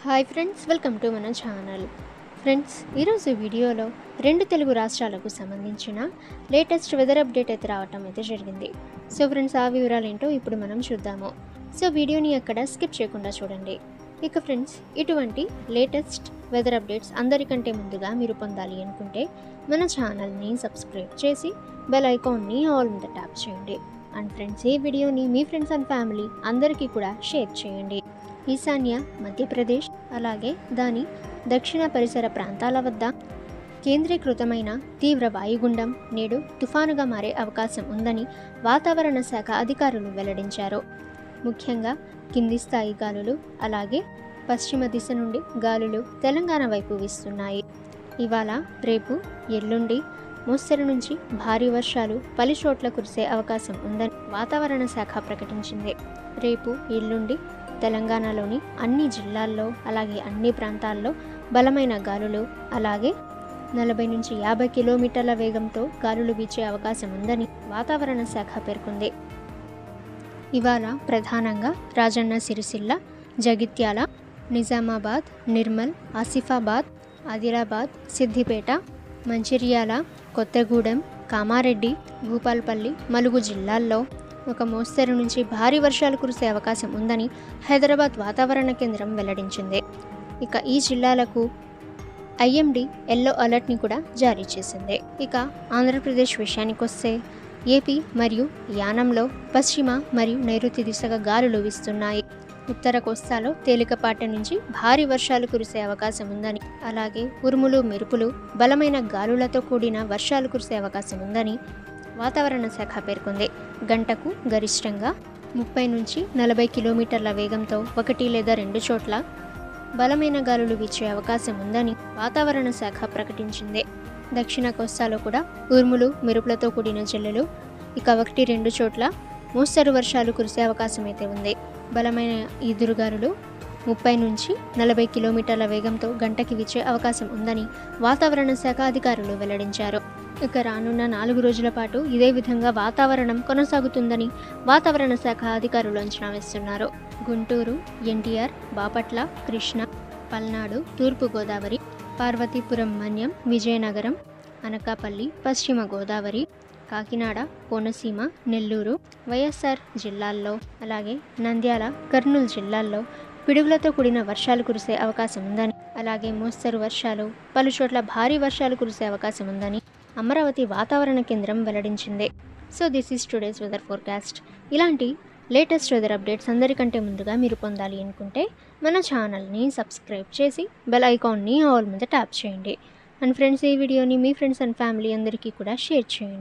hi friends welcome to మన channel friends ఈరోజు వీడియోలో రెండు తెలుగు రాష్ట్రాలకు సంబంధించిన లేటెస్ట్ వెదర్ అప్డేట్ అయితే రావటం అయితే జరిగింది సో ఫ్రెండ్స్ ఆ వివరాలు ఏంటో ఇప్పుడు మనం చూద్దాము సో వీడియోని ఎక్కడ స్కిప్ చేయకుండా చూడండి ఇక ఫ్రెండ్స్ ఇటువంటి లేటెస్ట్ వెదర్ అప్డేట్స్ అందరికంటే ముందుగా మీరు పొందాలి అనుకుంటే మన ఛానల్ని సబ్స్క్రైబ్ చేసి బెల్ ఐకాన్ని ఆల్ మీద ట్యాప్ చేయండి అండ్ ఫ్రెండ్స్ ఈ వీడియోని మీ ఫ్రెండ్స్ అండ్ ఫ్యామిలీ అందరికీ కూడా షేర్ చేయండి ఈశాన్య మధ్యప్రదేశ్ అలాగే దాని దక్షిణ పరిసర ప్రాంతాల వద్ద కేంద్రీకృతమైన తీవ్ర వాయుగుండం నేడు తుఫానుగా మారే అవకాశం ఉందని వాతావరణ శాఖ అధికారులు వెల్లడించారు ముఖ్యంగా కింది స్థాయి గాలులు అలాగే పశ్చిమ దిశ నుండి గాలులు తెలంగాణ వైపు వీస్తున్నాయి ఇవాళ రేపు ఎల్లుండి మోస్తరు నుంచి భారీ వర్షాలు పలు చోట్ల కురిసే అవకాశం ఉందని వాతావరణ శాఖ ప్రకటించింది రేపు ఎల్లుండి తెలంగాణలోని అన్ని జిల్లాల్లో అలాగే అన్ని ప్రాంతాల్లో బలమైన గాలులు అలాగే నలభై నుంచి యాభై కిలోమీటర్ల వేగంతో గాలులు వీచే అవకాశం ఉందని వాతావరణ శాఖ పేర్కొంది ఇవాళ ప్రధానంగా రాజన్న సిరిసిల్ల జగిత్యాల నిజామాబాద్ నిర్మల్ ఆసిఫాబాద్ ఆదిలాబాద్ సిద్దిపేట మంచిర్యాల కొత్తగూడెం కామారెడ్డి భూపాల్పల్లి మలుగు జిల్లాల్లో ఒక మోస్తరు నుంచి భారీ వర్షాలు కురిసే అవకాశం ఉందని హైదరాబాద్ వాతావరణ కేంద్రం వెల్లడించింది ఇక ఈ జిల్లాలకు ఐఎండి ఎల్లో అలర్ట్ని కూడా జారీ చేసింది ఇక ఆంధ్రప్రదేశ్ విషయానికి వస్తే ఏపీ మరియు యానంలో పశ్చిమ మరియు నైరుతి దిశగా గాలులు వీస్తున్నాయి ఉత్తర కోస్తాలో తేలికపాటి నుంచి భారీ వర్షాలు కురిసే అవకాశం ఉందని అలాగే ఉరుములు మెరుపులు బలమైన గాలులతో కూడిన వర్షాలు కురిసే అవకాశం ఉందని వాతావరణ శాఖ పేర్కొంది గంటకు గరిష్టంగా ముప్పై నుంచి నలభై కిలోమీటర్ల వేగంతో ఒకటి లేదా రెండు చోట్ల బలమైన గాలులు వీచే అవకాశం ఉందని వాతావరణ శాఖ ప్రకటించింది దక్షిణ కోస్తాలో కూడా ఉరుములు మెరుపులతో కూడిన జల్లులు ఇక ఒకటి రెండు చోట్ల మోస్తరు వర్షాలు కురిసే అవకాశం అయితే ఉంది బలమైన ఈదురుగాలులు ముప్పై నుంచి నలభై కిలోమీటర్ల వేగంతో గంటకి వీచే అవకాశం ఉందని వాతావరణ శాఖ అధికారులు వెల్లడించారు ఇక రానున్న నాలుగు రోజుల పాటు ఇదే విధంగా వాతావరణం కొనసాగుతుందని వాతావరణ శాఖ అధికారులు అంచనా వేస్తున్నారు గుంటూరు ఎన్టీఆర్ బాపట్ల కృష్ణ పల్నాడు తూర్పు గోదావరి పార్వతీపురం మన్యం విజయనగరం అనకాపల్లి పశ్చిమ గోదావరి కాకినాడ కోనసీమ నెల్లూరు వైఎస్ఆర్ జిల్లాల్లో అలాగే నంద్యాల కర్నూలు జిల్లాల్లో పిడుగులతో కూడిన వర్షాలు కురిసే అవకాశం ఉందని అలాగే మోస్తరు వర్షాలు పలు చోట్ల భారీ వర్షాలు కురిసే అవకాశం ఉందని అమరావతి వాతావరణ కేంద్రం వెల్లడించింది so this is today's weather forecast ఇలాంటి లేటెస్ట్ వెదర్ అప్డేట్స్ అందరికంటే ముందుగా మీరు పొందాలి అనుకుంటే మన ఛానల్ని సబ్స్క్రైబ్ చేసి బెల్ ఐకాన్ని ఆల్ మీద ట్యాప్ చేయండి అండ్ ఫ్రెండ్స్ ఈ వీడియోని మీ ఫ్రెండ్స్ అండ్ ఫ్యామిలీ అందరికీ కూడా షేర్ చేయండి